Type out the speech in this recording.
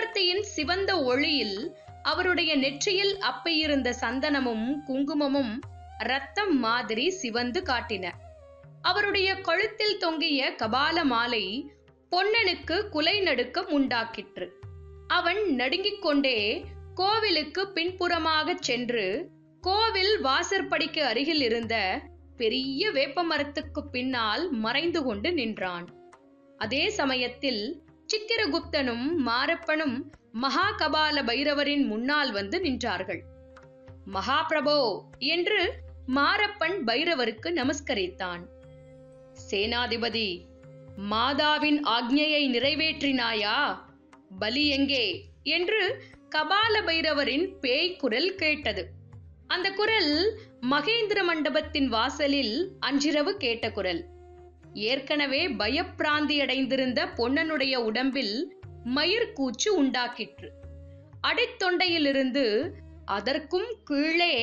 தீவர்த்தியின் சிவந்த ஒளியில் அவருடைய நெற்றியில் அப்பையிருந்த சந்தனமும் குங்குமமும் ரத்தம் மாதிரி சிவந்து காட்டின அவருடைய கழுத்தில் தொங்கிய கபால மாலை பொன்னனுக்கு குலை நடுக்கம் உண்டாக்கிற்று அவன் நடுங்கிக் கொண்டே கோவிலுக்கு பின்புறமாகச் சென்று கோவில் வாசற்படிக்கு அருகில் இருந்த பெரிய வேப்ப மரத்துக்கு பின்னால் மறைந்து கொண்டு நின்றான் அதே சமயத்தில் சித்திரகுப்தனும் மாரப்பனும் மகாகபால பைரவரின் முன்னால் வந்து நின்றார்கள் மகாபிரபோ என்று மாரப்பன் பைரவருக்கு நமஸ்கரித்தான் சேனாதிபதி மாதாவின் ஆக்ஞையை நிறைவேற்றினாயா பலி எங்கே என்று கபால பைரவரின் பேய் குரல் கேட்டது அந்த குரல் மகேந்திர மண்டபத்தின் வாசலில் அன்றிரவு கேட்ட குரல் ஏற்கனவே பயப்பிராந்தியடைந்திருந்த பொன்னனுடைய உடம்பில் மயிர்கூச்சு உண்டாக்கிற்று அடித்தொண்டையிலிருந்து அதற்கும் கீழே